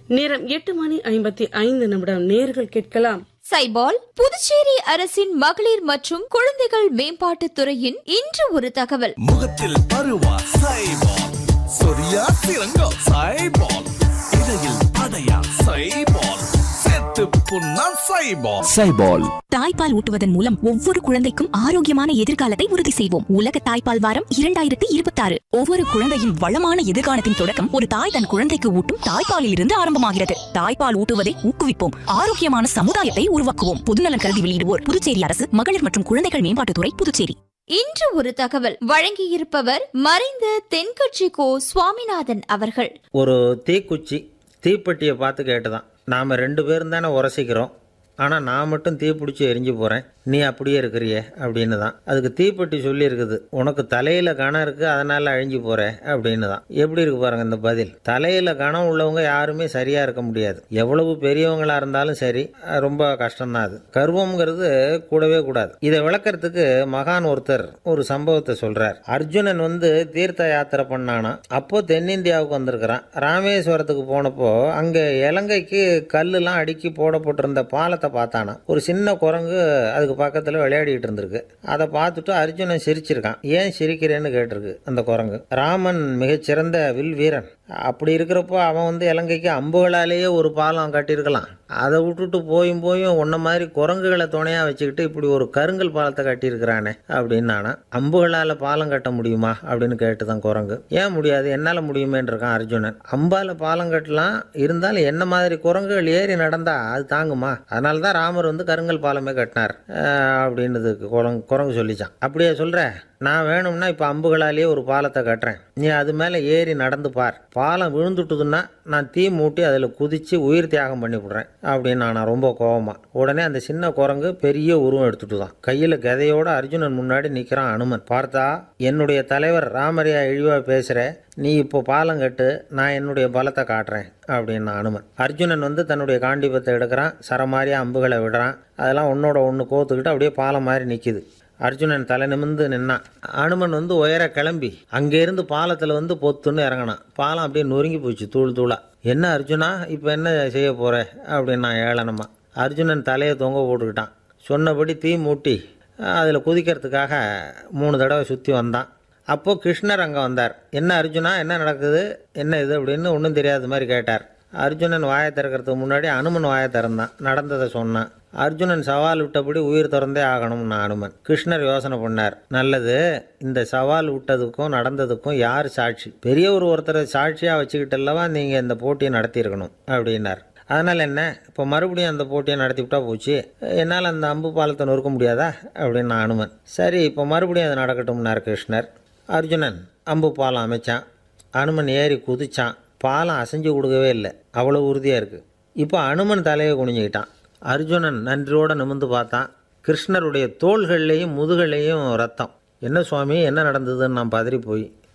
நேரம் எட்டு மணி ஐம்பத்தி ஐந்து நிமிடம் நேர்கள் கேட்கலாம் சைபால் புதுச்சேரி அரசின் மகளிர் மற்றும் குழந்தைகள் மேம்பாட்டுத் துறையின் இன்று ஒரு தகவல் முகத்தில் பருவா சைபால் சொரியா சிறங்கோ சைபால் இடையில் படையா சைபால் செத்து புண்ணா சைபால் சைபால் தாய்ப்பால் ஊட்டுவதன் மூலம் ஒவ்வொரு குழந்தைக்கும் ஆரோக்கியமான எதிர்காலத்தை உறுதி செய்வோம் உலக தாய்ப்பால் வாரம் இரண்டாயிரத்தி இருபத்தி ஆறு ஒவ்வொரு குழந்தையின் வளமான எதிர்காலத்தின் தொடக்கம் ஒரு தாய் தன் குழந்தைக்கு ஊட்டும் தாய்ப்பாலில் இருந்து ஆரம்பமாகிறது தாய்ப்பால் ஊட்டுவதை ஊக்குவிப்போம் ஆரோக்கியமான சமுதாயத்தை உருவாக்குவோம் பொதுநலன் கல்வி வெளியிடுவோர் புதுச்சேரி அரசு மகளிர் மற்றும் குழந்தைகள் மேம்பாட்டுத்துறை புதுச்சேரி இன்று ஒரு தகவல் வழங்கியிருப்பவர் மறைந்த தென்கட்சி கோ சுவாமிநாதன் அவர்கள் ஒரு தீக்குச்சி தீப்பெட்டியை பார்த்து கேட்டுதான் நாம் ரெண்டு பேரும் தானே உரசிக்கிறோம் ஆனால் நான் மட்டும் தீப்பிடிச்சி எரிஞ்சு போகிறேன் நீ அப்படியே இருக்கிறியே அப்படின்னு தான் அதுக்கு தீப்பெட்டி சொல்லியிருக்குது உனக்கு தலையில் கணம் இருக்குது அதனால் அழிஞ்சு போகிற அப்படின்னு தான் எப்படி இருக்கு பாருங்க இந்த பதில் தலையில் கணம் உள்ளவங்க யாருமே சரியாக இருக்க முடியாது எவ்வளவு பெரியவங்களாக இருந்தாலும் சரி அஹ் ரொம்ப கஷ்டம்தான் அது கர்வம்ங்கிறது கூடவே கூடாது இதை விளக்கறதுக்கு மகான் ஒருத்தர் ஒரு சம்பவத்தை சொல்றார் அர்ஜுனன் வந்து தீர்த்த யாத்திரை பண்ணானா அப்போ தென்னிந்தியாவுக்கு வந்திருக்கிறான் ராமேஸ்வரத்துக்கு போனப்போ அங்க இலங்கைக்கு கல்லுலாம் அடுக்கி போடப்பட்டிருந்த பாலத்தை பார்த்தானா ஒரு சின்ன குரங்கு அதுக்கு பக்கத்துல விளையாடிட்டு இருந்திருக்கு அதை பார்த்துட்டு அர்ஜுனன் சிரிச்சிருக்கான் ஏன் சிரிக்கிறேன்னு கேட்டிருக்கு அந்த குரங்கு ராமன் மிகச்சிறந்த வில் வீரன் அப்படி இருக்கிறப்போ அவன் வந்து இலங்கைக்கு அம்புகளாலேயே ஒரு பாலம் கட்டியிருக்கலாம் அதை விட்டுட்டு போயும் போயும் உன்ன மாதிரி குரங்குகளை துணையா வச்சுக்கிட்டு இப்படி ஒரு கருங்கல் பாலத்தை கட்டியிருக்கிறானே அப்படின்னு நானா அம்புகளால பாலம் கட்ட முடியுமா அப்படின்னு கேட்டுதான் குரங்கு ஏன் முடியாது என்னால முடியுமேன்னு இருக்கான் அர்ஜுனன் அம்பால பாலம் கட்டலாம் இருந்தாலும் என்ன மாதிரி குரங்குகள் ஏறி நடந்தா அது தாங்குமா அதனால தான் ராமர் வந்து கருங்கல் பாலமே கட்டினார் அஹ் அப்படின்னு குரங்கு குரங்கு சொல்லிச்சான் அப்படியே சொல்ற நான் வேணும்னா இப்போ அம்புகளாலேயே ஒரு பாலத்தை கட்டுறேன் நீ அது மேலே ஏறி நடந்து பார் பாலம் விழுந்துட்டுதுன்னா நான் தீ மூட்டி அதில் குதிச்சு உயிர் தியாகம் பண்ணி விடுறேன் அப்படின்னு நான் ரொம்ப கோவமா உடனே அந்த சின்ன குரங்கு பெரிய உருவம் எடுத்துட்டு தான் கையில் கதையோட அர்ஜுனன் முன்னாடி நிற்கிறான் அனுமன் பார்த்தா என்னுடைய தலைவர் ராமரியா இழிவா பேசுகிற நீ இப்போ பாலம் கட்டு நான் என்னுடைய பலத்தை காட்டுறேன் அப்படின்னு அனுமன் அர்ஜுனன் வந்து தன்னுடைய காண்டிபத்தை எடுக்கிறான் சரமாரியா அம்புகளை விடுறான் அதெல்லாம் ஒன்னோட ஒன்று கோத்துக்கிட்டு அப்படியே பாலம் மாதிரி நிற்கிது அர்ஜுனன் தலை நிமிர்ந்து நின்னான் அனுமன் வந்து உயர கிளம்பி அங்கேருந்து பாலத்தில் வந்து பொத்துன்னு இறங்கினான் பாலம் அப்படியே நொறுங்கி போச்சு தூள் தூளா என்ன அர்ஜுனா இப்போ என்ன செய்ய போற அப்படின்னா ஏளனமா அர்ஜுனன் தலையை தொங்க போட்டுக்கிட்டான் சொன்னபடி தீ மூட்டி அதில் குதிக்கிறதுக்காக மூணு தடவை சுற்றி வந்தான் அப்போது கிருஷ்ணர் அங்கே வந்தார் என்ன அர்ஜுனா என்ன நடக்குது என்ன இது அப்படின்னு ஒன்றும் தெரியாத மாதிரி கேட்டார் அர்ஜுனன் வாயை திறக்கிறதுக்கு முன்னாடி அனுமன் வாயை திறந்தான் நடந்ததை சொன்னான் அர்ஜுனன் சவால் விட்டபடி உயிர் திறந்தே ஆகணும்னு அனுமன் கிருஷ்ணர் யோசனை பண்ணார் நல்லது இந்த சவால் விட்டதுக்கும் நடந்ததுக்கும் யார் சாட்சி பெரிய ஒரு ஒருத்தரை சாட்சியாக வச்சுக்கிட்டல்லவா நீங்கள் இந்த போட்டியை நடத்தியிருக்கணும் அப்படின்னார் அதனால் என்ன இப்போ மறுபடியும் அந்த போட்டியை நடத்தி விட்டா போச்சு என்னால் அந்த அம்பு பாலத்தை நொறுக்க முடியாதா அப்படின்னு அனுமன் சரி இப்போ மறுபடியும் அது நடக்கட்டும்னார் கிருஷ்ணர் அர்ஜுனன் அம்பு பாலம் அமைச்சான் அனுமன் ஏறி குதிச்சான் பாலம் அசைஞ்சு கொடுக்கவே இல்லை அவ்வளோ உறுதியாக இருக்குது இப்போ அனுமன் தலையை குனிஞ்சுக்கிட்டான் அர்ஜுனன் நன்றியோடு நிமிர்ந்து பார்த்தான் கிருஷ்ணருடைய தோள்கள்லேயும் முதுகள்லேயும் ரத்தம் என்ன சுவாமி என்ன நடந்ததுன்னு நான் பதறி போய்